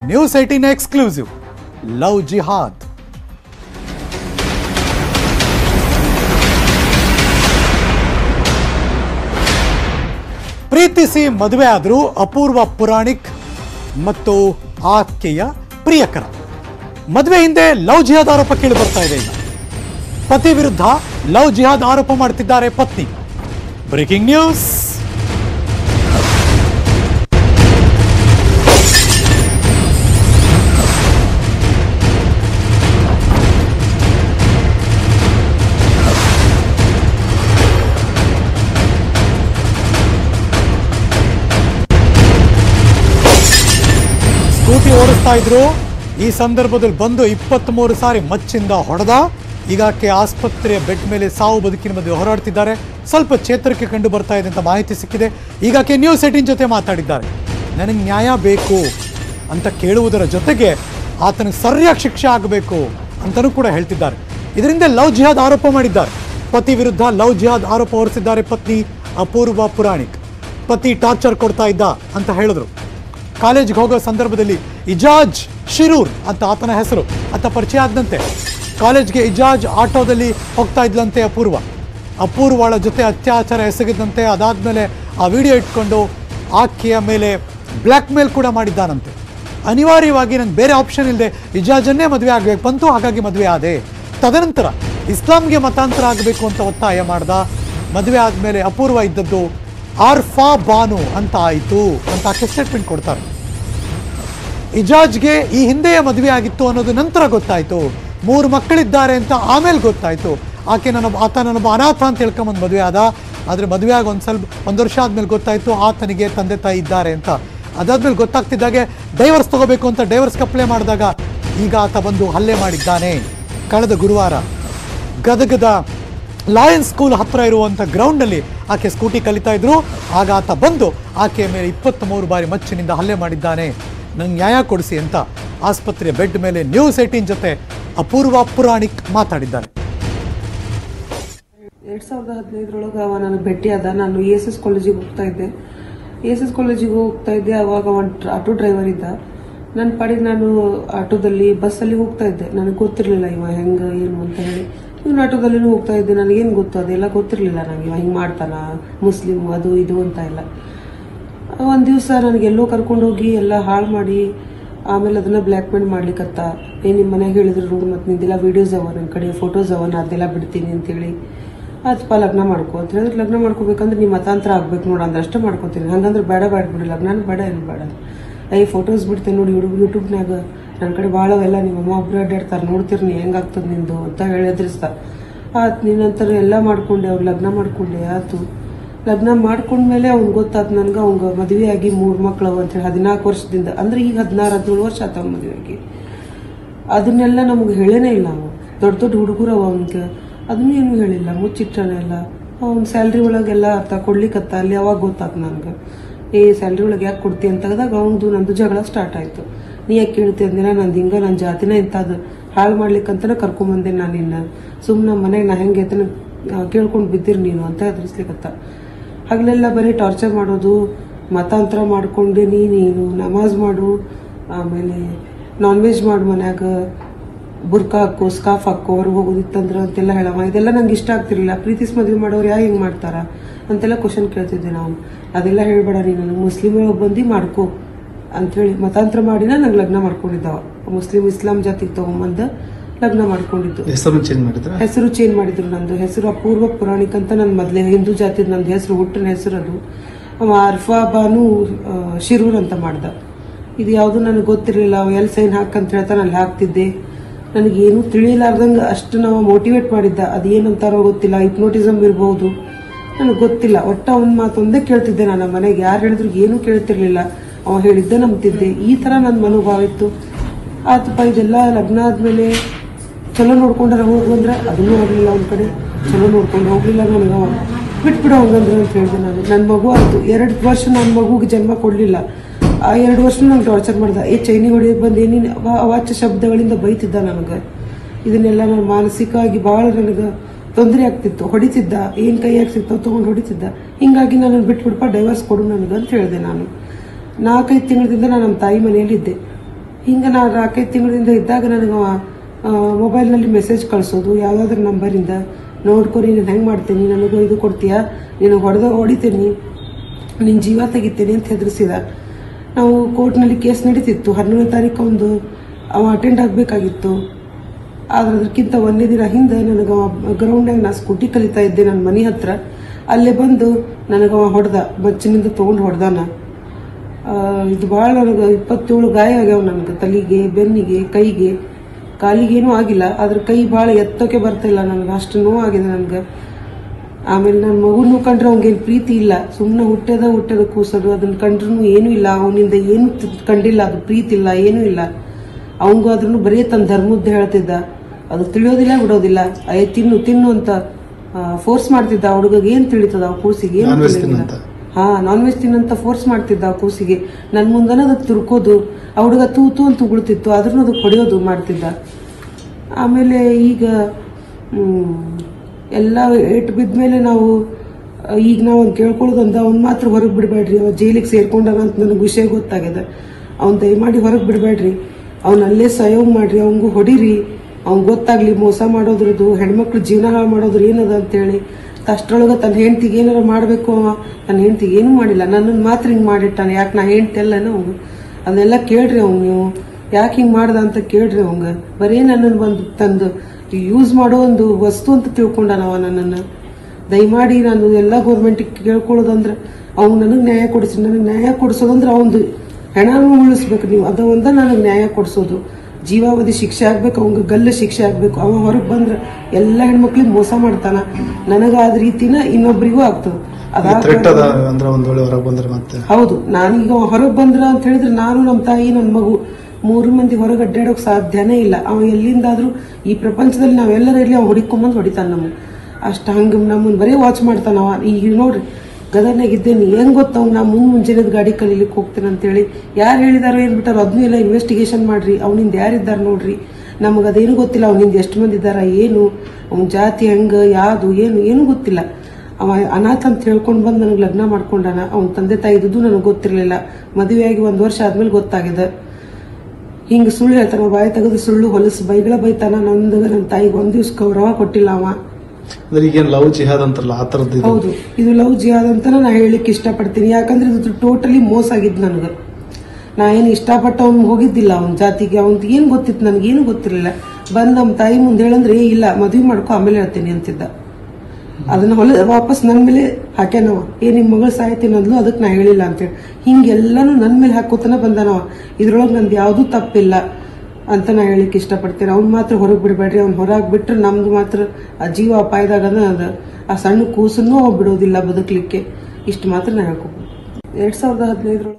News eighteen exclusive love jihad ಪ್ರೀತಿಸಿ ಮದುವೆ ಆದರೂ ಅಪೂರ್ವ ಪುರಾಣಿಕ್ ಮತ್ತು ಆಕೆಯ ಪ್ರಿಯಕರ ಮದುವೆ ಹಿಂದೆ ಲವ್ ಜಿಹಾದ್ ಆರೋಪ ಕೇಳಿ ಬರ್ತಾ ಇದೆ ಈಗ ಪತಿ ವಿರುದ್ಧ ಲವ್ ಜಿಹಾದ್ ಆರೋಪ ಮಾಡ್ತಿದ್ದಾರೆ ಪತ್ನಿ ಬ್ರೇಕಿಂಗ್ ನ್ಯೂಸ್ ಸ್ಕೂಟಿ ಓಡಿಸ್ತಾ ಇದ್ರು ಈ ಸಂದರ್ಭದಲ್ಲಿ ಬಂದು ಇಪ್ಪತ್ತ್ಮೂರು ಸಾರಿ ಮಚ್ಚಿಂದ ಹೊಡೆದ ಈಗ ಆಕೆ ಆಸ್ಪತ್ರೆಯ ಬೆಡ್ ಮೇಲೆ ಸಾವು ಬದುಕಿನ ಮಧ್ಯೆ ಹೋರಾಡ್ತಿದ್ದಾರೆ ಸ್ವಲ್ಪ ಚೇತರಿಕೆ ಕಂಡು ಬರ್ತಾ ಇದೆ ಅಂತ ಮಾಹಿತಿ ಸಿಕ್ಕಿದೆ ಈಗ ಆಕೆ ನ್ಯೂಸ್ ಏಟಿನ್ ಜೊತೆ ಮಾತಾಡಿದ್ದಾರೆ ನನಗೆ ನ್ಯಾಯ ಬೇಕು ಅಂತ ಕೇಳುವುದರ ಜೊತೆಗೆ ಆತನಿಗೆ ಸರಿಯಾಗಿ ಶಿಕ್ಷೆ ಆಗಬೇಕು ಅಂತಲೂ ಕೂಡ ಹೇಳ್ತಿದ್ದಾರೆ ಇದರಿಂದ ಲವ್ ಜಿಹಾದ್ ಆರೋಪ ಮಾಡಿದ್ದಾರೆ ಪತಿ ವಿರುದ್ಧ ಲವ್ ಜಿಹಾದ್ ಆರೋಪ ಹೊರಿಸಿದ್ದಾರೆ ಪತ್ನಿ ಅಪೂರ್ವ ಪುರಾಣಿಕ್ ಪತಿ ಟಾರ್ಚರ್ ಕೊಡ್ತಾ ಇದ್ದ ಅಂತ ಹೇಳಿದ್ರು ಕಾಲೇಜ್ಗೆ ಹೋಗೋ ಸಂದರ್ಭದಲ್ಲಿ ಇಜಾಜ್ ಶಿರೂರ್ ಅಂತ ಆತನ ಹೆಸರು ಆತ ಪರಿಚಯ ಆದಂತೆ ಕಾಲೇಜ್ಗೆ ಇಜಾಜ್ ಆಟೋದಲ್ಲಿ ಹೋಗ್ತಾ ಇದ್ಲಂತೆ ಅಪೂರ್ವ ಅಪೂರ್ವಳ ಜೊತೆ ಅತ್ಯಾಚಾರ ಎಸಗಿದಂತೆ ಅದಾದ್ಮೇಲೆ ಆ ವಿಡಿಯೋ ಇಟ್ಕೊಂಡು ಆಕೆಯ ಮೇಲೆ ಬ್ಲ್ಯಾಕ್ ಮೇಲ್ ಕೂಡ ಮಾಡಿದ್ದಾನಂತೆ ಅನಿವಾರ್ಯವಾಗಿ ನಂಗೆ ಬೇರೆ ಆಪ್ಷನ್ ಇಲ್ಲದೆ ಇಜಾಜನ್ನೇ ಮದುವೆ ಆಗಬೇಕು ಬಂತು ಹಾಗಾಗಿ ಮದುವೆ ಆದೆ ತದನಂತರ ಇಸ್ಲಾಂಗೆ ಮತಾಂತರ ಆಗಬೇಕು ಅಂತ ಒತ್ತಾಯ ಮಾಡ್ದ ಮದುವೆ ಆದಮೇಲೆ ಅಪೂರ್ವ ಇದ್ದದ್ದು ಆರ್ಫಾ ಬಾನು ಅಂತ ಆಯಿತು ಅಂತ ಆಕೆ ಸ್ಟೇಟ್ಮೆಂಟ್ ಕೊಡ್ತಾರೆ ಇಜಾಜ್ಗೆ ಈ ಹಿಂದೆಯೇ ಮದುವೆ ಆಗಿತ್ತು ಅನ್ನೋದು ನಂತರ ಗೊತ್ತಾಯಿತು ಮೂರು ಮಕ್ಕಳಿದ್ದಾರೆ ಅಂತ ಆಮೇಲೆ ಗೊತ್ತಾಯಿತು ಆಕೆ ನನ್ನ ಆತ ನನ್ನೊಬ್ಬ ಅನಾಥ ಅಂತ ಹೇಳ್ಕೊಂಬಂದು ಮದುವೆ ಆದ ಆದರೆ ಮದುವೆ ಆಗಿ ಒಂದು ಸ್ವಲ್ಪ ಒಂದು ವರ್ಷ ಆದಮೇಲೆ ಗೊತ್ತಾಯಿತು ಆತನಿಗೆ ತಂದೆ ತಾಯಿ ಇದ್ದಾರೆ ಅಂತ ಅದಾದ್ಮೇಲೆ ಗೊತ್ತಾಗ್ತಿದ್ದಾಗೆ ಡೈವರ್ಸ್ ತಗೋಬೇಕು ಅಂತ ಡೈವರ್ಸ್ಗೆ ಅಪ್ಲೈ ಮಾಡಿದಾಗ ಈಗ ಆತ ಬಂದು ಹಲ್ಲೆ ಮಾಡಿದ್ದಾನೆ ಕಳೆದ ಗುರುವಾರ ಗದಗದ ಲಾಯನ್ಸ್ ಸ್ಕೂಲ್ ಹತ್ರ ಇರುವಂಥ ಗ್ರೌಂಡಲ್ಲಿ ಆಕೆ ಸ್ಕೂಟಿ ಕಲಿತಾ ಇದ್ರು ಆಗ ಆತ ಬಂದು ಆಕೆಯ ಮೇಲೆ ಇಪ್ಪತ್ತ್ಮೂರು ಬಾರಿ ಮಚ್ಚಿನಿಂದ ಹಲ್ಲೆ ಮಾಡಿದ್ದಾನೆ ನಂಗೆ ನ್ಯಾಯ ಕೊಡಿಸಿ ಅಂತ ಆಸ್ಪತ್ರೆಯ ಬೆಡ್ ಮೇಲೆ ನ್ಯೂಸ್ ಏಟೀನ್ ಜೊತೆ ಅಪೂರ್ವ ಪುರಾಣಿಕ್ ಮಾತಾಡಿದ್ದಾರೆ ಎರಡ್ ಸಾವಿರದ ಹದಿನೈದರೊಳಗೆ ಅವ ನಾನು ಭೇಟಿ ಆದ ನಾನು ಎ ಎಸ್ ಎಸ್ ಕಾಲೇಜಿಗೆ ಹೋಗ್ತಾ ಇದ್ದೆ ಎ ಎಸ್ ಎಸ್ ಕಾಲೇಜಿಗೆ ಹೋಗ್ತಾ ಇದ್ದೆ ಅವಾಗ ಒಂದು ಆಟೋ ಡ್ರೈವರ್ ಇದ್ದ ನನ್ನ ಪಾಡಿಗೆ ನಾನು ಆಟೋದಲ್ಲಿ ಬಸ್ಸಲ್ಲಿ ಹೋಗ್ತಾ ಇದ್ದೆ ನನಗೆ ಗೊತ್ತಿರಲಿಲ್ಲ ಇವ ಹೆಂಗೆ ಏನು ಅಂತ ಹೇಳಿ ಇವನು ಆಟೋದಲ್ಲಿನೂ ಹೋಗ್ತಾ ಇದ್ದೆ ನನಗೇನು ಗೊತ್ತು ಅದೆಲ್ಲ ಗೊತ್ತಿರಲಿಲ್ಲ ನನಗೆ ಇವ ಹಿಂಗೆ ಮಾಡ್ತಾನ ಮುಸ್ಲಿಮ್ ಅದು ಇದು ಅಂತ ಎಲ್ಲ ಒಂದು ದಿವಸ ನನಗೆ ಎಲ್ಲೋ ಕರ್ಕೊಂಡು ಹೋಗಿ ಎಲ್ಲ ಹಾಳು ಮಾಡಿ ಆಮೇಲೆ ಅದನ್ನ ಬ್ಲ್ಯಾಕ್ ಮೇಲ್ ಮಾಡ್ಲಿಕ್ಕತ್ತ ಏ ನಿಮ್ಮ ಮನೆಗೆ ಹೇಳಿದ್ರು ಮತ್ತು ನಿಂದೆಲ್ಲ ವಿಡಿಯೋಸ್ ಅವ ನನ್ನ ಕಡೆ ಫೋಟೋಸ್ ಅವ ನಾ ಅದೆಲ್ಲ ಬಿಡ್ತೀನಿ ಅಂತೇಳಿ ಆತಪ್ಪ ಲಗ್ನ ಮಾಡ್ಕೊ ಅಂತ ಹೇಳಿದ್ರೆ ಲಗ್ನ ಮಾಡ್ಕೋಬೇಕಂದ್ರೆ ನಿಮ್ಮ ಮತಾಂತರ ಆಗ್ಬೇಕು ನೋಡು ಅಂದ್ರೆ ಅಷ್ಟೇ ಮಾಡ್ಕೊತೀನಿ ಹಂಗಂದ್ರೆ ಬೇಡ ಬೇಡ ಬಿಡಿ ಲಗ್ನ ಬೇಡ ಏನು ಬೇಡ ಐ ಫೋಟೋಸ್ ಬಿಡ್ತೇನೆ ನೋಡಿ ಯೂಟ್ಯೂಬ್ ಯೂಟ್ಯೂಬ್ನಾಗ ನನ್ನ ಕಡೆ ಭಾಳ ಅವೆಲ್ಲ ನಿಮ್ಮ ಅಮ್ಮ ಒಬ್ರು ಅಡ್ಡಾಡ್ತಾರೆ ನೋಡ್ತೀರಿ ನೀ ಹೆಂಗಾಗ್ತದೆ ನಿಂದು ಅಂತ ಹೇಳಿ ಎದುರಿಸ್ತಾ ಆತ್ ನೀನಂತರ ಎಲ್ಲ ಮಾಡ್ಕೊಂಡೆ ಅವ್ರು ಲಗ್ನ ಮಾಡ್ಕೊಂಡೆ ಆತು ಲಗ್ನ ಮಾಡ್ಕೊಂಡ್ಮೇಲೆ ಅವ್ನ್ ಗೊತ್ತಾತ್ ನನ್ಗೆ ಅವಂಗ ಮದುವೆ ಆಗಿ ಮೂರ್ ಮಕ್ಳು ಅವ ಅಂತೇಳಿ ಹದಿನಾಲ್ಕು ವರ್ಷದಿಂದ ಅಂದ್ರೆ ಈಗ ಹದಿನಾರು ಹದಿನೇಳು ವರ್ಷ ಆತ ಅವ್ನ ಮದುವೆ ಆಗಿ ಅದನ್ನೆಲ್ಲ ನಮ್ಗೆ ಹೇಳೇನೇ ಇಲ್ಲ ಅವ ದೊಡ್ಡ ದೊಡ್ಡ ಹುಡುಗರು ಅವ ಅವನ್ಗೆ ಅದನ್ನೂ ಏನು ಹೇಳಿಲ್ಲ ಮುಚ್ಚಿಟ್ಟನ ಎಲ್ಲ ಅವ್ನ ಸ್ಯಾಲ್ರಿ ಒಳಗೆಲ್ಲ ಅರ್ಥ ಕೊಡ್ಲಿಕ್ಕತ್ತ ಅಲ್ಲಿ ಅವಾಗ ಗೊತ್ತಾತ್ ನನ್ಗೆ ಏ ಸ್ಯಾಲ್ರಿ ಒಳಗೆ ಯಾಕೆ ಕೊಡ್ತಿ ಅಂತ ತೆಗ್ದಾಗ ಅವಂದು ನಂದು ಜಗಳ ಸ್ಟಾರ್ಟ್ ಆಯ್ತು ನೀ ಯಾಕೆ ಕೇಳ್ತಿ ಅಂದಿನ ನಂದು ಹಿಂಗ ನನ್ನ ಜಾತಿನೇ ಇಂಥದ್ದು ಹಾಳು ಮಾಡ್ಲಿಕ್ಕಂತನೇ ಕರ್ಕೊಂಬಂದೆ ನಾನು ನಿನ್ನ ಸುಮ್ಮನೆ ಮನೆಗೆ ನಾ ಹೆಂಗೆ ಐತನ ಕೇಳ್ಕೊಂಡು ಬಿದ್ದಿರಿ ನೀನು ಅಂತ ಹೆದರ್ಸ್ಲಿಕ್ಕತ್ತ ಹಗಲೆಲ್ಲ ಬರೀ ಟಾರ್ಚರ್ ಮಾಡೋದು ಮತಾಂತರ ಮಾಡ್ಕೊಂಡೆ ನೀ ನೀನು ನಮಾಜ್ ಮಾಡು ಆಮೇಲೆ ನಾನ್ ವೆಜ್ ಮಾಡು ಮನ್ಯಾಗ ಬುರ್ಕಾ ಹಾಕೋ ಸ್ಕಾಫ್ ಹಾಕೋ ಹೊರಗೆ ಹೋಗೋದಿತ್ತಂದ್ರೆ ಅಂತೆಲ್ಲ ಹೇಳವ ಇದೆಲ್ಲ ನಂಗೆ ಇಷ್ಟ ಆಗ್ತಿರ್ಲಿಲ್ಲ ಪ್ರೀತಿಸ್ ಮದುವೆ ಮಾಡೋರು ಯಾ ಹಿಂಗೆ ಮಾಡ್ತಾರ ಅಂತೆಲ್ಲ ಕ್ವಶನ್ ಕೇಳ್ತಿದ್ದೆ ನಾವು ಅದೆಲ್ಲ ಹೇಳ್ಬೇಡ ನೀನು ನನಗೆ ಮುಸ್ಲಿಮ್ ಬಂದು ಮಾಡ್ಕೋ ಅಂಥೇಳಿ ಮತಾಂತರ ಮಾಡಿನ ನಂಗೆ ಲಗ್ನ ಮಾಡ್ಕೊಂಡಿದ್ದಾವ ಮುಸ್ಲಿಂ ಇಸ್ಲಾಂ ಜಾತಿಗೆ ತಗೊಂಬಂದು ಲಗ್ನ ಮಾಡ್ಕೊಂಡಿದ್ದು ಹೆಸರು ಚೇಂಜ್ ಮಾಡಿದ್ರ ಹೆಸರು ಚೇಂಜ್ ಮಾಡಿದ್ರು ನಂದು ಹೆಸರು ಅಪೂರ್ವ ಪುರಾಣಿಕ್ ಅಂತ ನನ್ನ ಮೊದಲೇ ಹಿಂದೂ ಜಾತಿದ ನಂದು ಹೆಸರು ಹುಟ್ಟಿನ ಹೆಸರು ಅದು ಅವ ಅರ್ಫಾ ಬಾನು ಆ, ಶಿರೂರ್ ಅಂತ ಮಾಡ್ದ ಇದು ಯಾವುದು ನನಗೆ ಗೊತ್ತಿರಲಿಲ್ಲ ಅವ ಎಲ್ಲಿ ಸೈನ್ ಹಾಕಂತ ಹೇಳ್ತಾನೆ ಅಲ್ಲಿ ಹಾಕ್ತಿದ್ದೆ ನನಗೇನು ತಿಳಿಲಾರ್ದಂಗೆ ಅಷ್ಟು ನಾವು ಮೋಟಿವೇಟ್ ಮಾಡಿದ್ದ ಅದೇನಂತಾರೋ ಗೊತ್ತಿಲ್ಲ ಹಿಪ್ನೋಟಿಸಮ್ ಇರ್ಬೋದು ನನಗೆ ಗೊತ್ತಿಲ್ಲ ಒಟ್ಟ ಅವ್ನ ಮಾತೊಂದೇ ಕೇಳ್ತಿದ್ದೆ ನಾನು ನಮ್ಮ ಮನೆಗೆ ಯಾರು ಹೇಳಿದ್ರು ಏನೂ ಕೇಳ್ತಿರ್ಲಿಲ್ಲ ಅವ ಹೇಳಿದ್ದೆ ನಂಬ್ತಿದ್ದೆ ಈ ಥರ ನನ್ನ ಮನೋಭಾವ ಇತ್ತು ಆತಪ್ಪ ಇದೆಲ್ಲ ಲಗ್ನ ಆದ್ಮೇಲೆ ಚಲೋ ನೋಡ್ಕೊಂಡ್ರೆ ಹೋಗು ಅಂದ್ರೆ ಅದನ್ನೂ ಆಗಲಿಲ್ಲ ಅವ್ನ ಕಡೆ ಚಲೋ ನೋಡ್ಕೊಂಡು ಹೋಗ್ಲಿಲ್ಲ ನನಗೆ ಅವ ಬಿಟ್ಬಿಡು ಹಂಗಂದ್ರೆ ಅಂತ ಹೇಳಿದೆ ನಾನು ನನ್ನ ಮಗು ಆಯ್ತು ಎರಡು ವರ್ಷ ನನ್ನ ಮಗುಗೆ ಜನ್ಮ ಕೊಡಲಿಲ್ಲ ಆ ಎರಡು ವರ್ಷ ನಂಗೆ ಟಾರ್ಚರ್ ಮಾಡ್ದ ಏ ಚೈನಿ ಹೊಡಿಯೋಕೆ ಬಂದು ಏನೇನು ಅವಾಚ್ಯ ಶಬ್ದಗಳಿಂದ ಬೈತಿದ್ದ ನನಗೆ ಇದನ್ನೆಲ್ಲ ನಾನು ಮಾನಸಿಕವಾಗಿ ಭಾಳ ನನಗೆ ತೊಂದರೆ ಆಗ್ತಿತ್ತು ಹೊಡಿತಿದ್ದ ಏನು ಕೈಯಾಗ ಸಿಗ್ತಾವ ತೊಗೊಂಡು ಹೊಡಿತಿದ್ದ ಹಿಂಗಾಗಿ ನಾನು ಬಿಟ್ಬಿಡಪ್ಪ ಡೈವರ್ಸ್ ಕೊಡು ನನಗೆ ಅಂತ ಹೇಳಿದೆ ನಾನು ನಾಲ್ಕೈದು ತಿಂಗಳಿಂದ ನಾನು ನಮ್ಮ ತಾಯಿ ಮನೆಯಲ್ಲಿದ್ದೆ ಹಿಂಗೆ ನಾನು ನಾಲ್ಕೈದು ತಿಂಗಳಿಂದ ಇದ್ದಾಗ ನನಗೆ ಮೊಬೈಲ್ನಲ್ಲಿ ಮೆಸೇಜ್ ಕಳಿಸೋದು ಯಾವುದಾದ್ರೂ ನಂಬರಿಂದ ನೋಡ್ಕೊ ನೀನು ಹೆಂಗೆ ಮಾಡ್ತೀನಿ ನನಗೂ ಇದು ಕೊಡ್ತೀಯಾ ನೀನು ಹೊಡೆದ ಹೊಡಿತೀನಿ ನಿನ್ನ ಜೀವ ತೆಗಿತೀನಿ ಅಂತ ಹೆದರಿಸಿದ ನಾವು ಕೋರ್ಟ್ನಲ್ಲಿ ಕೇಸ್ ನಡೀತಿತ್ತು ಹನ್ನೊಂದನೇ ತಾರೀಕು ಒಂದು ಅವ ಅಟೆಂಡ್ ಆಗಬೇಕಾಗಿತ್ತು ಆದ್ರೆ ಅದಕ್ಕಿಂತ ಒಂದೇ ದಿನ ಹಿಂದೆ ನನಗೆ ಗ್ರೌಂಡ್ನಾಗ ನಾ ಸ್ಕೂಟಿ ಕಲಿತಾ ಇದ್ದೆ ನನ್ನ ಮನೆ ಹತ್ರ ಅಲ್ಲೇ ಬಂದು ನನಗೆ ಅವ ಹೊಡೆದ ಬಚ್ಚಿನಿಂದ ತೊಗೊಂಡು ಹೊಡೆದಾನ ಇದು ಭಾಳ ನನಗೆ ಇಪ್ಪತ್ತೇಳು ಗಾಯ ಆಗ್ಯಾವ ನನಗೆ ತಲೆಗೆ ಬೆನ್ನಿಗೆ ಕೈಗೆ ಕಾಲಿಗೇನೂ ಆಗಿಲ್ಲ ಆದ್ರೆ ಕೈ ಭಾಳ ಎತ್ತೋಕೆ ಬರ್ತಿಲ್ಲ ನನಗೆ ಅಷ್ಟು ನೋವಾಗಿದೆ ನನಗೆ ಆಮೇಲೆ ನನ್ನ ಮಗುನೂ ಕಂಡ್ರೆ ಅವ್ನಿಗೇನು ಪ್ರೀತಿ ಇಲ್ಲ ಸುಮ್ಮನೆ ಹುಟ್ಟದ ಹುಟ್ಟದ ಕೂಸೋದು ಅದನ್ನ ಕಂಡ್ರೂ ಏನೂ ಇಲ್ಲ ಅವನಿಂದ ಏನು ತಿ- ಕಂಡಿಲ್ಲ ಅದು ಪ್ರೀತಿ ಇಲ್ಲ ಏನೂ ಇಲ್ಲ ಅವಂಗೂ ಆದ್ರೂ ಬರೀ ತನ್ನ ಧರ್ಮದ್ದು ಹೇಳ್ತಿದ್ದ ಅದು ತಿಳಿಯೋದಿಲ್ಲ ಬಿಡೋದಿಲ್ಲ ಅಯ್ಯ ತಿನ್ನು ತಿನ್ನು ಅಂತ ಫೋರ್ಸ್ ಮಾಡ್ತಿದ್ದ ಆ ಹುಡುಗಗೆ ಏನು ತಿಳಿತದ ಆ ಕೂಸಿಗೆ ಏನು ತಿಳಿಯೋದಿಲ್ಲ ಹಾ ನಾನ್ ವೆಜ್ ತಿನ್ನಂತ ಫೋರ್ಸ್ ಮಾಡ್ತಿದ್ದ ಆ ಕೂಸಿಗೆ ನನ್ನ ಮುಂದನ ಅದಕ್ಕೆ ತುರ್ಕೋದು ಆ ಹುಡುಗ ತೂ ತೂ ಅಂತ ಉಗುಳ್ತಿತ್ತು ಆದ್ರೂ ಅದಕ್ಕೆ ಹೊಡೆಯೋದು ಮಾಡ್ತಿದ್ದ ಆಮೇಲೆ ಈಗ ಮ್, ಎಲ್ಲ ಏಟು ಬಿದ್ಮೇಲೆ ನಾವು ಆ, ಈಗ ನಾವು ಅವ್ನು ಕೇಳ್ಕೊಳ್ಳೋದಂದ ಅವ್ನು ಮಾತ್ರ ಹೊರಗೆ ಬಿಡಬೇಡ್ರಿ ಅವ ಜೈಲಿಗೆ ಸೇರ್ಕೊಂಡಾನ ಅಂತ ನನಗೆ ವಿಷಯ ಗೊತ್ತಾಗ್ಯದ ಅವ್ನು ದಯಮಾಡಿ ಹೊರಗೆ ಬಿಡಬೇಡ್ರಿ ಅವ್ನ ಅಲ್ಲೇ ಸಹಯೋಗ ಮಾಡ್ರಿ ಅವಂಗೂ ಹೊಡಿರಿ ಅವ್ನ್ ಗೊತ್ತಾಗ್ಲಿ ಮೋಸ ಮಾಡೋದ್ರದ್ದು ಹೆಣ್ಮಕ್ಳು ಜೀವನ ಹಾಳು ಮಾಡೋದ್ರ ಏನದ ಅಂತೇಳಿ ಅಷ್ಟರೊಳಗೆ ತನ್ನ ಹೆಂಡ್ತಿಗೆ ಏನಾರ ಮಾಡಬೇಕು ಅವ ತನ್ನ ಹೆಂಡ್ತಿಗೆ ಏನೂ ಮಾಡಿಲ್ಲ ನನ್ನನ್ನು ಮಾತ್ರ ಹಿಂಗೆ ಮಾಡಿಟ್ಟಾನೆ ಯಾಕೆ ನಾ ಹೆಂಡ್ತಿ ಅಲ್ಲನ ಅವ್ನು ಅದನ್ನೆಲ್ಲ ಕೇಳ್ರಿ ಅವ್ನು ನೀವು ಯಾಕೆ ಹಿಂಗೆ ಮಾಡ್ದ ಅಂತ ಕೇಳ್ರಿ ಅವಂಗ ಬರೀ ನನ್ನನ್ನು ಬಂದು ತಂದು ಯೂಸ್ ಮಾಡೋ ಒಂದು ವಸ್ತು ಅಂತ ತಿಳ್ಕೊಂಡಾನವ ನನ್ನನ್ನು ದಯಮಾಡಿ ನಾನು ಎಲ್ಲ ಗೌರ್ಮೆಂಟಿಗೆ ಕೇಳ್ಕೊಳ್ಳೋದಂದ್ರೆ ಅವ್ನು ನನಗೆ ನ್ಯಾಯ ಕೊಡಿಸಿ ನನಗೆ ನ್ಯಾಯ ಕೊಡಿಸೋದಂದ್ರೆ ಅವನದು ಹೆಣನೂ ಉಳಿಸ್ಬೇಕು ನೀವು ಅದ ಒಂದ ನನಗೆ ನ್ಯಾಯ ಕೊಡಿಸೋದು ಜೀವಾವಧಿ ಶಿಕ್ಷೆ ಆಗ್ಬೇಕು ಅವಂಗ ಗಲ್ಲ ಶಿಕ್ಷೆ ಆಗ್ಬೇಕು ಅವ ಹೊರಗೆ ಬಂದ್ರೆ ಎಲ್ಲ ಹೆಣ್ಮಕ್ಳಿಗೆ ಮೋಸ ಮಾಡ್ತಾನ ನನಗಾದ ರೀತಿನ ಇನ್ನೊಬ್ರಿಗೂ ಆಗ್ತದೆ ಥ್ರೆಟ್ ಅದಾಗ ಅದ ಅಂದ್ರೆ ಒಂದ್ ವೇಳೆ ಹೊರಗೆ ಬಂದ್ರೆ ಮತ್ತೆ ಹೌದು ನಾನೀಗ ಹೊರಗೆ ಬಂದ್ರ ಅಂತ ಹೇಳಿದ್ರೆ ನಾನು ನಮ್ಮ ತಾಯಿ ನನ್ನ ಮಗು ಮೂರು ಮಂದಿ ಹೊರಗೆ ಅಡ್ಡಾಡೋಕ್ ಸಾಧ್ಯನೇ ಇಲ್ಲ ಅವ ಎಲ್ಲಿಂದಾದ್ರೂ ಈ ಪ್ರಪಂಚದಲ್ಲಿ ನಾವೆಲ್ಲರ ಇರ್ಲಿ ಅವ ಹೊಡಿಕೊಂಬಂದು ಹೊಡಿತಾನ ನಮ್ಮ ಅಷ್ಟ ಹಂಗ ನಮ್ಮನ್ನ ಬರೀ ವಾಚ್ ಮಾಡ್ತಾನ ಅವ ಈಗ ನೋಡ್ರಿ ಗದರ್ನಾಗ ಇದ್ದೇನೆ ಹೆಂಗ್ ಗೊತ್ತ ಅವ್ನು ನಾ ಮುಂದ್ ಮುಂಜಾನೆದ್ ಗಾಡಿ ಕಲೀಲಿಕ್ಕೆ ಹೋಗ್ತೇನೆ ಅಂತೇಳಿ ಯಾರು ಹೇಳಿದಾರೋ ಏನ್ ಬಿಟ್ಟಾರೋ ಅದನ್ನೂ ಎಲ್ಲ ಇನ್ವೆಸ್ಟಿಗೇಷನ್ ಮಾಡ್ರಿ ಅವನಿಂದ ಯಾರಿದ್ದಾರೆ ನೋಡ್ರಿ ನಮಗೆ ಅದೇನು ಗೊತ್ತಿಲ್ಲ ಅವನಿಂದ ಎಷ್ಟು ಮಂದಿ ಇದ್ದಾರ ಏನು ಅವನ ಜಾತಿ ಹೆಂಗ ಯಾವುದು ಏನು ಏನು ಗೊತ್ತಿಲ್ಲ ಅವ ಅನಾಥ ಅಂತ ಹೇಳ್ಕೊಂಡು ಬಂದು ನನಗೆ ಲಗ್ನ ಮಾಡ್ಕೊಂಡಾನ ಅವನ ತಂದೆ ತಾಯಿ ಇದ್ದುದು ನನಗೆ ಗೊತ್ತಿರಲಿಲ್ಲ ಮದುವೆಯಾಗಿ ಒಂದು ವರ್ಷ ಆದ್ಮೇಲೆ ಗೊತ್ತಾಗಿದೆ ಹಿಂಗೆ ಸುಳ್ಳು ಹೇಳ್ತಾನ ಬಾಯಿ ತೆಗೆದು ಸುಳ್ಳು ಹೊಲಸು ಬೈಗಳ ಬೈತಾನ ನಂದು ನನ್ನ ತಾಯಿಗೆ ಒಂದ್ ದಿವ್ಸ ಗೌರವ ಕೊಟ್ಟಿಲ್ಲ ಅವ ಅಂದ್ರೆ ಈಗೇನ್ ಲವ್ ಜಿಹಾದ್ ಅಂತಾರಲ್ಲ ಆ ತರದ್ದು ಇದು ಹೌದು ಇದು ಲವ್ ಜಿಹಾದ್ ಅಂತ ನಾ ಹೇಳಿಕ್ಕೆ ಇಷ್ಟಪಡ್ತೀನಿ ಯಾಕಂದ್ರೆ ಇದು ಟೋಟಲಿ ಮೋಸ ಆಗಿದ್ದು ನನಗೆ ನಾ ಏನು ಇಷ್ಟಪಟ್ಟ ಅವ್ನು ಹೋಗಿದ್ದಿಲ್ಲ ಅವನ ಜಾತಿಗೆ ಅವ್ನಿಗೆ ಏನು ಗೊತ್ತಿತ್ತು ನನಗೇನು ಗೊತ್ತಿರಲಿಲ್ಲ ಬಂದು ನಮ್ಮ ತಾಯಿ ಮುಂದೆ ಹೇಳಂದ್ರೆ ಏ ಇಲ್ಲ ಮದುವೆ ಮಾಡ್ಕೊ ಆಮೇಲೆ ಹೇಳ್ತೀನಿ ಅಂತಿದ್ದ ಅದನ್ನ ಹೊಲ ವಾಪಸ್ ನನ್ನ ಮೇಲೆ ಹಾಕ್ಯಾನವ ಏ ನಿಮ್ಮ ಮಗಳು ಸಾಯ್ತೀನಿ ಅಂದ್ಲು ಅದಕ್ಕೆ ನಾ ಹೇಳಿಲ್ಲ ಅಂತೇಳಿ ಹಿಂಗೆಲ್ಲಾನು ನನ್ನ ಮೇಲೆ ಹಾಕೋತನ ಬಂದಾನವ ಇದ್ರೊಳಗೆ ನಂದು ಯಾವುದೂ ತಪ್ಪಿಲ್ಲ ಅಂತ ನಾ ಹೇಳಿಕ್ಕೆ ಇಷ್ಟಪಡ್ತೇನೆ ಅವ್ನು ಮಾತ್ರ ಹೊರಗೆ ಬಿಡಬೇಡ್ರಿ ಅವ್ನು ಹೊರಗೆ ಬಿಟ್ರೆ ನಮ್ದು ಮಾತ್ರ ಆ ಜೀವ ಅಪಾಯದಾಗ ಅದ ಆ ಸಣ್ಣ ಕೂಸನ್ನು ಅವ ಬಿಡೋದಿಲ್ಲ ಬದುಕಲಿಕ್ಕೆ ಇಷ್ಟು ಮಾತ್ರ ನಾ ಹೇಳ್ಕೊಬೋದು ಎರಡ್ ಸಾವಿರದ ಹದಿನೈದರೊಳಗೆ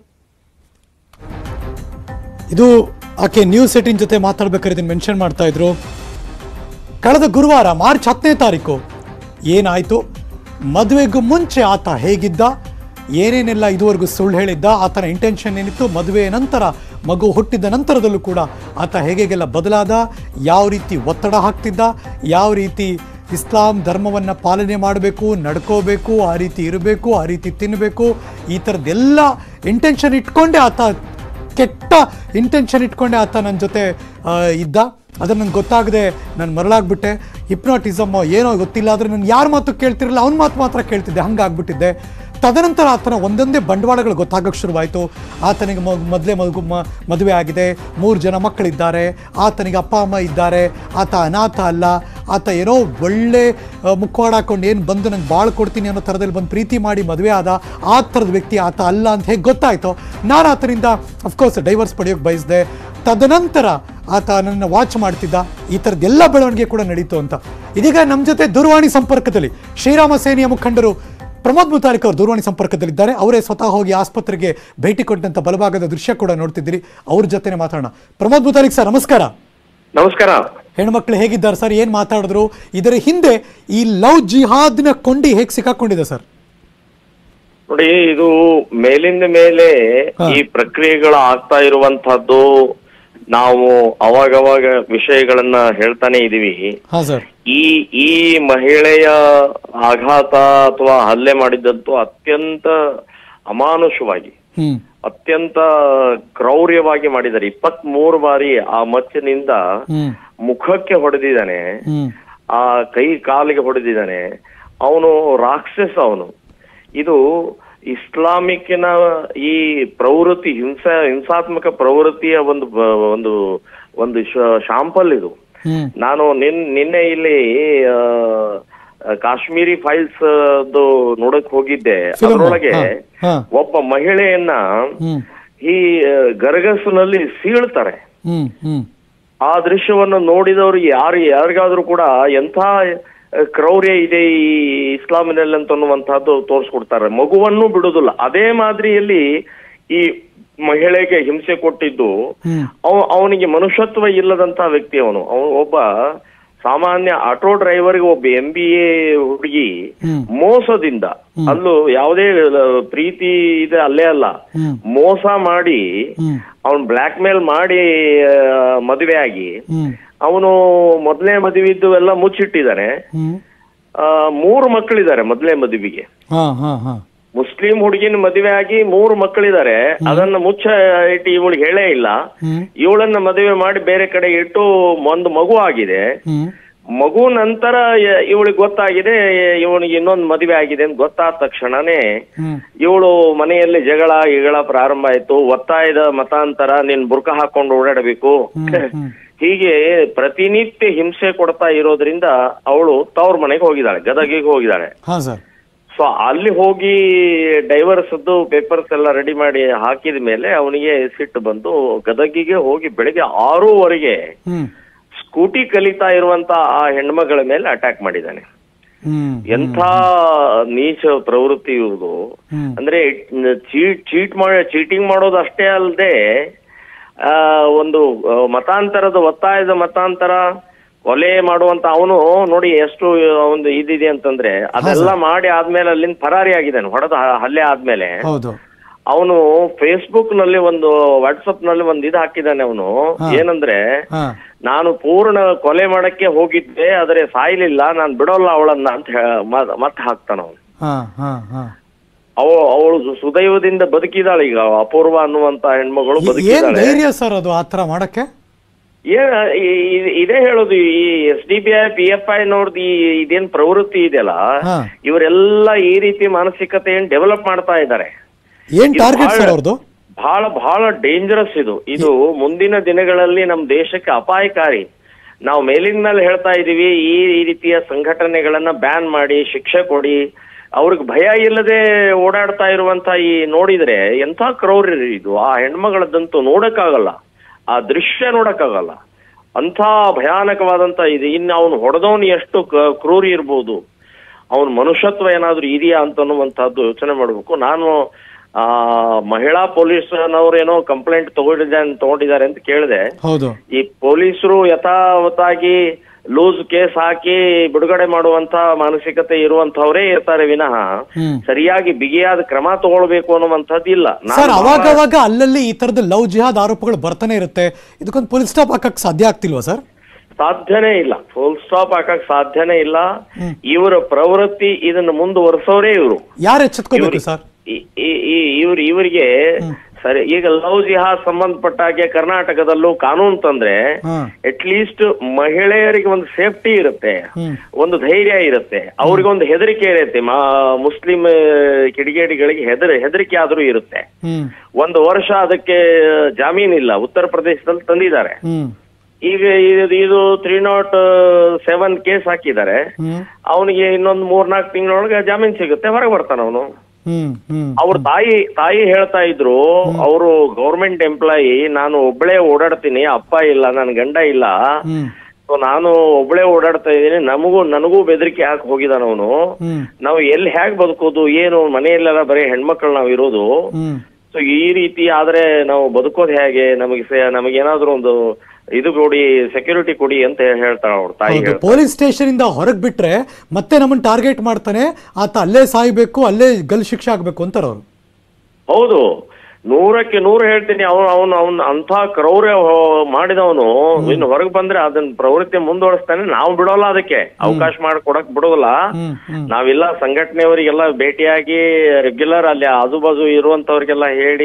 ಇದು ಆಕೆ ನ್ಯೂಸ್ ಏಟಿನ್ ಜೊತೆ ಮಾತಾಡ್ಬೇಕಾದ್ರೆ ಇದನ್ನು ಮೆನ್ಷನ್ ಮಾಡ್ತಾ ಇದ್ರು ಕಳೆದ ಗುರುವಾರ ಮಾರ್ಚ್ ಹತ್ತನೇ ತಾರೀಕು ಏನಾಯಿತು ಮದುವೆಗೂ ಮುಂಚೆ ಆತ ಹೇಗಿದ್ದ ಏನೇನೆಲ್ಲ ಇದುವರೆಗೂ ಸುಳ್ಳು ಹೇಳಿದ್ದ ಆತನ ಇಂಟೆನ್ಷನ್ ಏನಿತ್ತು ಮದುವೆಯ ನಂತರ ಮಗು ಹುಟ್ಟಿದ ನಂತರದಲ್ಲೂ ಕೂಡ ಆತ ಹೇಗೆಲ್ಲ ಬದಲಾದ ಯಾವ ರೀತಿ ಒತ್ತಡ ಹಾಕ್ತಿದ್ದ ಯಾವ ರೀತಿ ಇಸ್ಲಾಂ ಧರ್ಮವನ್ನು ಪಾಲನೆ ಮಾಡಬೇಕು ನಡ್ಕೋಬೇಕು ಆ ರೀತಿ ಇರಬೇಕು ಆ ರೀತಿ ತಿನ್ನಬೇಕು ಈ ಥರದ್ದೆಲ್ಲ ಇಂಟೆನ್ಷನ್ ಇಟ್ಕೊಂಡೇ ಆತ ಕೆಟ್ಟ ಇಂಟೆನ್ಷನ್ ಇಟ್ಕೊಂಡೆ ಆತ ನನ್ನ ಜೊತೆ ಆ, ಇದ್ದ ಅದನ್ನು ನಂಗೆ ಗೊತ್ತಾಗದೆ ನಾನು ಮರಳಾಗ್ಬಿಟ್ಟೆ ಹಿಪ್ನಾಟಿಸಮ್ ಏನೋ ಗೊತ್ತಿಲ್ಲ ಆದರೆ ನಾನು ಯಾರ ಮಾತು ಕೇಳ್ತಿರಲಿಲ್ಲ ಅವ್ನ ಮಾತು ಮಾತ್ರ ಕೇಳ್ತಿದ್ದೆ ಹಂಗಾಗ್ಬಿಟ್ಟಿದ್ದೆ ತದನಂತರ ಆತನ ಒಂದೊಂದೇ ಬಂಡವಾಳಗಳು ಗೊತ್ತಾಗೋಕ್ಕೆ ಶುರುವಾಯಿತು ಆತನಿಗೆ ಮೊದಲೇ ಮಗು ಮ ಮದುವೆ ಆಗಿದೆ ಮೂರು ಜನ ಮಕ್ಕಳಿದ್ದಾರೆ ಆತನಿಗೆ ಅಪ್ಪ ಅಮ್ಮ ಇದ್ದಾರೆ ಆತ ಅನಾಥ ಅಲ್ಲ ಆತ ಏನೋ ಒಳ್ಳೆ ಆ, ಮುಖವಾಡ ಹಾಕೊಂಡು ಏನು ಬಂದು ನಂಗೆ ಭಾಳ ಕೊಡ್ತೀನಿ ಅನ್ನೋ ಥರದಲ್ಲಿ ಬಂದು ಪ್ರೀತಿ ಮಾಡಿ ಮದುವೆ ಆದ ಆ ಥರದ ವ್ಯಕ್ತಿ ಆತ ಅಲ್ಲ ಅಂತ ಹೇಗೆ ಗೊತ್ತಾಯಿತು ನಾನು ಆತನಿಂದ ಅಫ್ಕೋರ್ಸ್ ಡೈವರ್ಸ್ ಪಡೆಯೋಕ್ಕೆ ಬಯಸಿದೆ ತದನಂತರ ಆತ ನನ್ನ ವಾಚ್ ಮಾಡ್ತಿದ್ದ ಈ ಥರದ್ದೆಲ್ಲ ಬೆಳವಣಿಗೆ ಕೂಡ ನಡೀತು ಅಂತ ಇದೀಗ ನಮ್ಮ ಜೊತೆ ದೂರವಾಣಿ ಸಂಪರ್ಕದಲ್ಲಿ ಶ್ರೀರಾಮ ಸೇನೆಯ ಮುಖಂಡರು ಪ್ರಮೋದ್ ಮುತಾಲಿಕ್ ಅವರು ದೂರವಾಣಿ ಸಂಪರ್ಕದಲ್ಲಿದ್ದಾರೆ ಅವರೇ ಸ್ವತಃ ಹೋಗಿ ಆಸ್ಪತ್ರೆಗೆ ಭೇಟಿ ಕೊಟ್ಟಂತ ಬಲಭಾಗದ ದೃಶ್ಯ ಕೂಡ ನೋಡ್ತಿದ್ದೀರಿ ಅವ್ರ ಜೊತೆನೆ ಮಾತಾಡೋಣ ಪ್ರಮೋದ್ ಮುತಾಲಿಕ್ ಸರ್ ನಮಸ್ಕಾರ ನಮಸ್ಕಾರ ಹೆಣ್ಮಕ್ಳು ಹೇಗಿದ್ದಾರೆ ಸರ್ ಏನ್ ಮಾತಾಡಿದ್ರು ಇದರ ಹಿಂದೆ ಈ ಲವ್ ಜಿಹಾದ್ನ ಕೊಂಡಿ ಹೇಗೆ ಸಿಕ್ಕಾಕೊಂಡಿದೆ ಸರ್ ನೋಡಿ ಇದು ಮೇಲಿಂದ ಮೇಲೆ ಹಾ. ಈ ಪ್ರಕ್ರಿಯೆಗಳು ಆಗ್ತಾ ಇರುವಂತಹದ್ದು ನಾವು ಅವಾಗವಾಗ ವಿಷಯಗಳನ್ನ ಹೇಳ್ತಾನೆ ಇದೀವಿ ಹಾ ಸರ್ ಈ ಈ ಮಹಿಳೆಯ ಆಘಾತ ಅಥವಾ ಹಲ್ಲೆ ಮಾಡಿದ್ದಂತೂ ಅತ್ಯಂತ ಅಮಾನುಷವಾಗಿ ಹ್ಮ್ ಅತ್ಯಂತ ಕ್ರೌರ್ಯವಾಗಿ ಮಾಡಿದ್ದಾರೆ ಇಪ್ಪತ್ತ್ ಮೂರು ಬಾರಿ ಆ ಮಚ್ಚಿನಿಂದ ಹ್ಮ್ ಮುಖಕ್ಕೆ ಹೊಡೆದಿದ್ದಾನೆ ಹ್ಮ್ ಆ ಕೈ ಕಾಲಿಗೆ ಹೊಡೆದಿದ್ದಾನೆ ಅವನು ರಾಕ್ಷಸ ಅವನು ಇದು ಇಸ್ಲಾಮಿಕ್ಕಿನ ಈ ಪ್ರವೃತ್ತಿ ಹಿಂಸಾ ಹಿಂಸಾತ್ಮಕ ಪ್ರವೃತ್ತಿಯ ಒಂದು ಬ- ಒಂದು ಒಂದು ಶಾಂಪಲ್ ಇದು ಹ್ಮ್ ನಾನು ನಿನ್ ನಿನ್ನೆ ಇಲ್ಲಿ ಆ, ಕಾಶ್ಮೀರಿ ಫೈಲ್ಸ್ ನೋಡಕ್ ಹೋಗಿದ್ದೆ Film, ಅದರೊಳಗೆ ಹಾ, ಹಾ. ಒಬ್ಬ ಮಹಿಳೆಯನ್ನ ಹ್ಮ್ ಈ ಆ, ಗರಗಸಿನಲ್ಲಿ ಸೀಳ್ತಾರೆ ಹ್ಮ್ ಹ್ಮ್ ಆ ದೃಶ್ಯವನ್ನು ನೋಡಿದವರು ಯಾರು ಯಾರಿಗಾದ್ರೂ ಕೂಡ ಎಂಥ ಆ, ಕ್ರೌರ್ಯ ಇದೆ ಈ ಇಸ್ಲಾಮಿನಲ್ಲಿ ಅಂತ ಅನ್ನುವಂತಹದ್ದು ತೋರಿಸ್ಕೊಡ್ತಾರೆ ಮಗುವನ್ನು ಬಿಡುದಿಲ್ಲ ಅದೇ ಮಾದರಿಯಲ್ಲಿ ಈ ಮಹಿಳೆಗೆ ಹಿಂಸೆ ಕೊಟ್ಟಿದ್ದು ಹ್ಮ್ ಅವ ಅವನಿಗೆ ಮನುಷ್ಯತ್ವ ಇಲ್ಲದಂತ ವ್ಯಕ್ತಿ ಅವನು ಅವನು ಒಬ್ಬ ಸಾಮಾನ್ಯ ಆಟೋ ಡ್ರೈವರ್ಗೆ ಒಬ್ಬ ಎಂ ಬಿ ಎ ಹುಡುಗಿ ಹ್ಮ್. ಮೋಸದಿಂದ ಅಲ್ಲೂ ಯಾವುದೇ ಆ, ಪ್ರೀತಿ ಇದೆ ಅಲ್ಲೇ ಅಲ್ಲ ಹ್ಮ್ ಮೋಸ ಮಾಡಿ ಹ್ಮ್ ಅವನ್ ಬ್ಲಾಕ್ ಮೇಲ್ ಮಾಡಿ ಆ, ಮದುವೆ ಆಗಿ ಹ್ಮ್ ಅವನು ಮೊದಲನೇ ಮದುವಿದ್ದು ಎಲ್ಲ ಮುಚ್ಚಿಟ್ಟಿದ್ದಾನೆ ಹ್ಮ್ ಆ, ಮೂರು ಮಕ್ಕಳಿದ್ದಾರೆ ಮೊದಲನೇ ಮದುವೆಗೆ ಹಾ ಹಾ ಹಾ ಮುಸ್ಲಿಂ ಹುಡುಗಿನ ಮದುವೆ ಆಗಿ ಮೂರು ಮಕ್ಕಳಿದ್ದಾರೆ ಅದನ್ನ ಮುಚ್ಚ ಇಟ್ಟು ಇವಳಿಗೆ ಹೇಳೇ ಇಲ್ಲ ಹ್ಮ್ ಇವಳನ್ನ ಮದುವೆ ಮಾಡಿ ಬೇರೆ ಕಡೆ ಇಟ್ಟು ಒಂದು ಮಗು ಆಗಿದೆ ಹ್ಮ್ ಮಗು ನಂತರ ಇವಳಿಗೆ ಗೊತ್ತಾಗಿದೆ ಇವನಿಗೆ ಇನ್ನೊಂದು ಮದುವೆ ಆಗಿದೆ ಅಂತ ಗೊತ್ತಾದ ತಕ್ಷಣನೇ ಹ್ಮ್ ಇವಳು ಮನೆಯಲ್ಲಿ ಜಗಳ ಇಗಳ ಪ್ರಾರಂಭ ಆಯ್ತು ಒತ್ತಾಯದ ಮತಾಂತರ ನೀನ್ ಬುರ್ಕ ಹಾಕೊಂಡು ಓಡಾಡಬೇಕು ಹ್ಮ್. ಹೀಗೆ ಪ್ರತಿನಿತ್ಯ ಹಿಂಸೆ ಕೊಡ್ತಾ ಇರೋದ್ರಿಂದ ಅವಳು ತವ್ರ ಮನೆಗೆ ಹೋಗಿದ್ದಾಳೆ ಗದಗಿಗೆ ಹೋಗಿದ್ದಾಳೆ ಹಾ ಸರ್ ಸೊ ಅಲ್ಲಿ ಹೋಗಿ ಡೈವರ್ಸ್ ಪೇಪರ್ಸ್ ಎಲ್ಲ ರೆಡಿ ಮಾಡಿ ಹಾಕಿದ ಮೇಲೆ ಅವನಿಗೆ ಸಿಟ್ಟು ಬಂದು ಗದಗಿಗೆ ಹೋಗಿ ಬೆಳಿಗ್ಗೆ ಆರೂವರೆಗೆ ಹ್ಮ್ ಸ್ಕೂಟಿ ಕಲಿತಾ ಇರುವಂತ ಆ ಹೆಣ್ಮಗಳ ಮೇಲೆ ಅಟ್ಯಾಕ್ ಮಾಡಿದ್ದಾನೆ ಹ್ಮ್ ಎಂಥ ನೀಚ ಪ್ರವೃತ್ತಿ ಇರುವುದು ಹ್ಮ್ ಅಂದ್ರೆ ಚೀಟ್ ಚೀಟ್ ಮಾಡಿ ಚೀಟಿಂಗ್ ಮಾಡೋದು ಅಷ್ಟೇ ಅಲ್ಲದೆ ಆ ಒಂದು ಆ, ಮತಾಂತರದ ಒತ್ತಾಯದ ಮತಾಂತರ ಕೊಲೆ ಮಾಡುವಂತ ಅವನು ನೋಡಿ ಎಷ್ಟು ಒಂದು ಇದಿದೆ ಅಂತಂದ್ರೆ ಅದೆಲ್ಲ ಮಾಡಿ ಆದ್ಮೇಲೆ ಅಲ್ಲಿಂದ ಫರಾರಿ ಆಗಿದ್ದಾನೆ ಹೊಡೆದ ಹಲ್ಲೆ ಆದ್ಮೇಲೆ ಹೌದು ಅವನು ಫೇಸ್ಬುಕ್ ನಲ್ಲಿ ಒಂದು ವಾಟ್ಸಪ್ ನಲ್ಲಿ ಒಂದು ಇದು ಹಾಕಿದ್ದಾನೆ ಅವನು ಹಾ. ಏನಂದ್ರೆ ಹಾ ನಾನು ಪೂರ್ಣ ಕೊಲೆ ಮಾಡಕ್ಕೆ ಹೋಗಿದ್ದೆ ಆದ್ರೆ ಸಾಯ್ಲಿಲ್ಲ ನಾನು ಬಿಡೋಲ್ಲ ಅವಳನ್ನ ಅಂತ ಹೇ- ಮ- ಮತ್ತೆ ಹಾಕ್ತಾನ ಅವನು ಹಾ ಹಾ ಹಾ ಅವ ಅವಳು ಸುದೈವದಿಂದ ಬದುಕಿದಾಳೆ ಈಗ ಅಪೂರ್ವ ಅನ್ನುವಂತ ಹೆಣ್ಮಗಳು ಏನ್ ಬದುಕಿದಾಳೆ ಧೈರ್ಯ ಸರ್ ಅದು ಆತರ ಮಾಡಕ್ಕೆ ಏನ್ ಈ- ಈ- ಇದೇ ಹೇಳೋದು ಈ S D P I P F I ನೋಡ್ದು ಈ ಇದೇನ್ ಪ್ರವೃತ್ತಿ ಇದೆಯಲ್ಲ ಹಾ. ಇವರೆಲ್ಲ ಈ ರೀತಿ ಮಾನಸಿಕತೆಯನ್ನು ಡೆವಲಪ್ ಮಾಡ್ತಾ ಇದ್ದಾರೆ ಏನ್ ಇದು ಟಾರ್ಗೆಟ್ ಬಹಳ- ಸರ್ ಅವ್ರದ್ದು ಬಹಳ ಬಹಳ ಡೇಂಜರಸ್ ಇದು ಇದು ಮುಂದಿನ ದಿನಗಳಲ್ಲಿ ನಮ್ಮ ದೇಶಕ್ಕೆ ಅಪಾಯಕಾರಿ ನಾವು ಮೇಲಿನ ಮೇಲೆ ಹೇಳ್ತಾ ಇದೀವಿ ಈ ಈ ರೀತಿಯ ಸಂಘಟನೆಗಳನ್ನ ಬ್ಯಾನ್ ಮಾಡಿ ಶಿಕ್ಷೆ ಕೊಡಿ ಅವ್ರಿಗೆ ಭಯ ಇಲ್ಲದೆ ಓಡಾಡ್ತಾ ಇರುವಂತ ಈ ನೋಡಿದ್ರೆ ಎಂಥ ಕ್ರೌರ್ಯ ಇದು ಆ ಹೆಣ್ಮಗಳದಂತೂ ನೋಡಕ್ಕಾಗಲ್ಲ ಆ ದೃಶ್ಯ ನೋಡಕ್ಕಾಗಲ್ಲ ಅಂಥ ಭಯಾನಕವಾದಂತ ಇದು ಇನ್ನು ಅವನು ಹೊಡೆದವನು ಎಷ್ಟು ಕ- ಕ್ರೂರಿ ಇರ್ಬೋದು ಅವನ ಮನುಷ್ಯತ್ವ ಏನಾದ್ರೂ ಇದೆಯಾ ಅಂತ ಅನ್ನುವಂಥದ್ದು ಯೋಚನೆ ಮಾಡಬೇಕು ನಾನು ಆ ಮಹಿಳಾ ಪೊಲೀಸ್ನವ್ರೇನೋ ಕಂಪ್ಲೇಂಟ್ ತಗೊಂಡಿದ್ದಾರೆ ತಗೊಂಡಿದ್ದಾರೆ ಅಂತ ಕೇಳಿದೆ ಹೌದು ಈ ಪೊಲೀಸರು ಯಥಾವತ್ತಾಗಿ ಲೂಸ್ ಕೇಸ್ ಹಾಕಿ ಬಿಡುಗಡೆ ಮಾಡುವಂತ ಮಾನಸಿಕತೆ ಇರುವಂತವರೇ ಇರ್ತಾರೆ ವಿನಃ ಹ್ಮ್ ಸರಿಯಾಗಿ ಬಿಗಿಯಾದ ಕ್ರಮ ತಗೊಳ್ಬೇಕು ಅನ್ನುವಂಥದ್ದು ಇಲ್ಲ ನಾನು ಸರ್ ಅವಾಗ ಬಹಳ- ಅವಾಗ ಅಲ್ಲಲ್ಲಿ ಈ ತರದ ಲವ್ ಜಿಹಾದ್ ಆರೋಪಗಳು ಬರ್ತಾನೆ ಇರುತ್ತೆ ಇದಕ್ಕೊಂದು ಪೊಲೀಸ್ ಸ್ಟಾಪ್ ಹಾಕಕ್ ಸಾಧ್ಯ ಆಗ್ತಿಲ್ವಾ ಸರ್ ಸಾಧ್ಯನೇ ಇಲ್ಲ ಫುಲ್ ಸ್ಟಾಪ್ ಹಾಕಕ್ ಸಾಧ್ಯನೇ ಇಲ್ಲ ಹ್ಮ್. ಇವರ ಪ್ರವೃತ್ತಿ ಇದನ್ನ ಮುಂದುವರಿಸೋರೇ ಇವರು ಯಾರು ಎಚ್ಚೆತ್ಕೋಬೇಕು ಸರ್ ಇವ್ರ ಇವರಿಗೆ ಸರಿ ಈಗ ಲವ್ ಜಿಹಾದ್ ಸಂಬಂಧಪಟ್ಟಾಗೆ ಕರ್ನಾಟಕದಲ್ಲೂ ಕಾನೂನು ತಂದ್ರೆ ಹಾ ಅಟ್ ಲೀಸ್ಟ್ ಮಹಿಳೆಯರಿಗೆ ಒಂದು ಸೇಫ್ಟಿ ಇರುತ್ತೆ ಹ್ಮ್ ಒಂದು ಧೈರ್ಯ ಇರುತ್ತೆ ಅವ್ರಿಗೆ ಒಂದು ಹೆದರಿಕೆ ಇರುತ್ತೆ ಮಾ ಮುಸ್ಲಿಂ ಆ, ಕಿಡಿಗೇಡಿಗಳಿಗೆ ಹೆದರ ಹೆದರಿಕೆ ಆದ್ರೂ ಇರುತ್ತೆ ಹ್ಮ್ ಒಂದು ವರ್ಷ ಅದಕ್ಕೆ ಜಾಮೀನಿಲ್ಲ ಉತ್ತರ ಪ್ರದೇಶದಲ್ಲಿ ತಂದಿದ್ದಾರೆ ಹ್ಮ್ ಈಗ ಇದು- ಇದು ತ್ರೀ ನಾಟ್ ಸೆವೆನ್ ಕೇಸ್ ಹಾಕಿದ್ದಾರೆ ಹ್ಮ್ ಅವನಿಗೆ ಇನ್ನೊಂದು ಮೂರ್ನಾಲ್ಕು ತಿಂಗಳೊಳಗೆ ಜಾಮೀನ್ ಸಿಗುತ್ತೆ ಹೊರಗೆ ಬರ್ತಾನ ಅವನು ಹ್ಮ್ ಹ್ಮ್ ಅವ್ರ ತಾಯಿ ತಾಯಿ ಹೇಳ್ತಾ ಇದ್ರು ಅವರು ಗೌರ್ಮೆಂಟ್ ಎಂಪ್ಲಾಯಿ ನಾನು ಒಬ್ಬಳೇ ಓಡಾಡ್ತೀನಿ ಅಪ್ಪ ಇಲ್ಲ ನನ್ ಗಂಡ ಇಲ್ಲ ಹ್ಮ್ ಸೊ ನಾನು ಒಬ್ಬಳೇ ಓಡಾಡ್ತಾ ಇದ್ದೀನಿ ನಮಗೂ ನನಗೂ ಬೆದರಿಕೆ ಹಾಕಿ ಹೋಗಿದಾನ ಅವನು ಹ್ಮ್ ನಾವು ಎಲ್ಲಿ ಹೇಗ್ ಬದುಕೋದು ಏನು ಮನೆಯಲ್ಲೆಲ್ಲ ಬರೀ ಹೆಣ್ಮಕ್ಳು ನಾವು ಇರೋದು ಹ್ಮ್ ಸೊ ಈ ರೀತಿ ಆದ್ರೆ ನಾವು ಬದುಕೋದು ಹೇಗೆ ನಮಗೆ ಸೆ- ನಮಗೇನಾದ್ರೂ ಒಂದು ಇದು ಕೊಡಿ ಸೆಕ್ಯೂರಿಟಿ ಕೊಡಿ ಅಂತ ಹೇಳ್ತಾಳ ಅವ್ರ ತಾಯಿ ಹೌದು ಹೇಳ್ತಾಳೆ. ಪೊಲೀಸ್ ಸ್ಟೇಷನ್ ಇಂದ ಹೊರಗ್ ಬಿಟ್ರೆ ಮತ್ತೆ ನಮ್ಮನ್ನ ಟಾರ್ಗೆಟ್ ಮಾಡ್ತಾನೆ ಆತ ಅಲ್ಲೇ ಸಾಯ್ಬೇಕು ಅಲ್ಲೇ ಗಲ್ ಶಿಕ್ಷೆ ಆಗ್ಬೇಕು ಅಂತಾರ ಅವ್ರು ಹೌದು ನೂರಕ್ಕೆ ನೂರು ಹೇಳ್ತೀನಿ ಅವನು ಅವನು ಅವನು ಅಂತ ಕ್ರೌರ್ಯ ಹೊ- ಮಾಡಿದವನು ಇನ್ನು ಹೊರಗೆ ಬಂದ್ರೆ ಅದನ್ನ ಪ್ರವೃತ್ತಿ ಮುಂದುವರಿಸ್ತಾನೆ ನಾವು ಬಿಡೋಲ್ಲ ಅದಕ್ಕೆ ಅವಕಾಶ ಮಾಡಿಕೊಡಕ್ ಬಿಡೋಲ್ಲ ಹ್ಮ್ ಹ್ಮ್ ನಾವೆಲ್ಲ ಸಂಘಟನೆಯವರಿಗೆಲ್ಲ ಭೇಟಿಯಾಗಿ ರೆಗ್ಯುಲರ್ ಅಲ್ಲಿ ಆಜು ಬಾಜು ಇರುವಂತವ್ರಿಗೆಲ್ಲ ಹೇಳಿ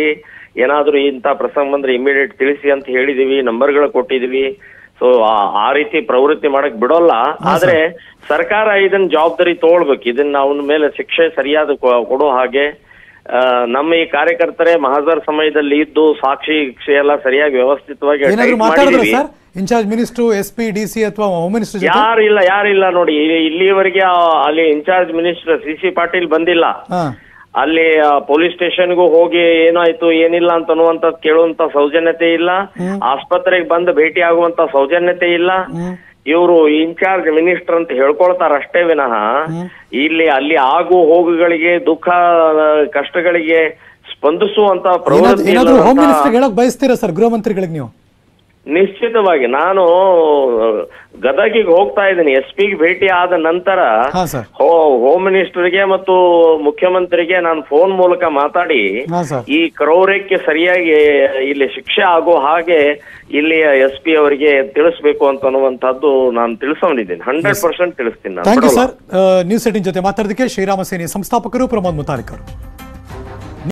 ಏನಾದ್ರೂ ಇಂಥ ಪ್ರಸಂಗ ಬಂದ್ರೆ ಇಮಿಡಿಯೇಟ್ ತಿಳಿಸಿ ಅಂತ ಹೇಳಿದೀವಿ ನಂಬರ್ಗಳು ಕೊಟ್ಟಿದೀವಿ ಸೊ ಆ ರೀತಿ ಪ್ರವೃತ್ತಿ ಮಾಡಕ್ ಬಿಡೋಲ್ಲ ಆದ್ರೆ ಸರ್ಕಾರ ಇದನ್ನ ಜವಾಬ್ದಾರಿ ತಗೊಳ್ಬೇಕು ಇದನ್ನ ಅವನ ಮೇಲೆ ಶಿಕ್ಷೆ ಸರಿಯಾದ ಕೊ- ಕೊಡೋ ಹಾಗೆ ಆ, ನಮ್ಮ ಈ ಕಾರ್ಯಕರ್ತರೇ ಮಹಾಜರ್ ಸಮಯದಲ್ಲಿ ಇದ್ದು ಸಾಕ್ಷಿ ಗಿಕ್ಷಿ ಎಲ್ಲ ಸರಿಯಾಗಿ ವ್ಯವಸ್ಥಿತವಾಗಿ ಏನಾದ್ರು type ಮಾತಾಡಿದ್ರ ಮಾಡಿದೀವಿ. Sir incharge minister S P D C ಅಥವಾ ಹೋಮ್ ಮಿನಿಸ್ಟರ್ ಜೊತೆ ಯಾರಿಲ್ಲ ಯಾರಿಲ್ಲ ನೋಡಿ ಇಲ್ಲಿ- ಇಲ್ಲಿವರೆಗೆ ಆ- ಅಲ್ಲಿ incharge minister C C Patil ಬಂದಿಲ್ಲ ಹಾ ಅಲ್ಲಿ ಪೊಲೀಸ್ ಸ್ಟೇಷನ್ಗೂ ಹೋಗಿ ಏನಾಯ್ತು ಏನಿಲ್ಲ ಅಂತ ಅನ್ನುವಂತ ಕೇಳುವಂತ ಸೌಜನ್ಯತೆ ಇಲ್ಲ ಆಸ್ಪತ್ರೆಗೆ ಬಂದು ಭೇಟಿ ಆಗುವಂತ ಸೌಜನ್ಯತೆ ಇಲ್ಲ ಇವರು ಇನ್ಚಾರ್ಜ್ ಮಿನಿಸ್ಟರ್ ಅಂತ ಹೇಳ್ಕೊಳ್ತಾರ ಅಷ್ಟೇ ವಿನಃ ಇಲ್ಲಿ ಅಲ್ಲಿ ಆಗು ಹೋಗುಗಳಿಗೆ ದುಃಖ ಆ, ಕಷ್ಟಗಳಿಗೆ ಸ್ಪಂದಿಸುವಂತ ಪ್ರವೃತ್ತಿ ಏನಾದ್ರು ಹೋಮ್ ಇಲ್ಲದಂತ- ಮಿನಿಸ್ಟರ್ ಹೇಳಕ್ ಬಯಸ್ತೀರಾ ಸರ್ ಗೃಹ ಮಂತ್ರಿಗಳಿಗೆ ನೀವು ನಿಶ್ಚಿತವಾಗಿ ನಾನು ಗದಗಿಗೆ ಹೋಗ್ತಾ ಇದ್ದೀನಿ ಎಸ್ ಪಿಗೆ ಭೇಟಿ ಆದ ನಂತರ ಹಾ ಸರ್ ಹೋ- ಹೋಮ್ ಮಿನಿಸ್ಟರ್ಗೆ ಮತ್ತು ಮುಖ್ಯಮಂತ್ರಿಗೆ ನಾನು ಫೋನ್ ಮೂಲಕ ಮಾತಾಡಿ ಹಾ ಸರ್ ಈ ಕ್ರೌರ್ಯಕ್ಕೆ ಸರಿಯಾಗಿ ಇಲ್ಲಿ ಶಿಕ್ಷೆ ಆಗೋ ಹಾಗೆ ಇಲ್ಲಿ ಎಸ್ ಪಿ ಅವರಿಗೆ ತಿಳಿಸ್ಬೇಕು ಅಂತ ಅನ್ನುವಂಥದ್ದು ನಾನು ತಿಳಿಸ್ಕೊಂಡಿದ್ದೀನಿ ಹಂಡ್ರೆಡ್ ಪರ್ಸೆಂಟ್ ತಿಳಿಸ್ತೀನಿ ನಾನು ಥ್ಯಾಂಕ್ ಯು ಬಿಡೋಲ್ಲ. ಸರ್ ನ್ಯೂಸ್ ಏಟಿನ್ ಜೊತೆ ಮಾತಾಡೋದಕ್ಕೆ ಶ್ರೀರಾಮ ಸೇನೆ ಸಂಸ್ಥಾಪಕರು ಪ್ರಮೋದ್ ಮುತಾಲಿಕ್ ಅವರು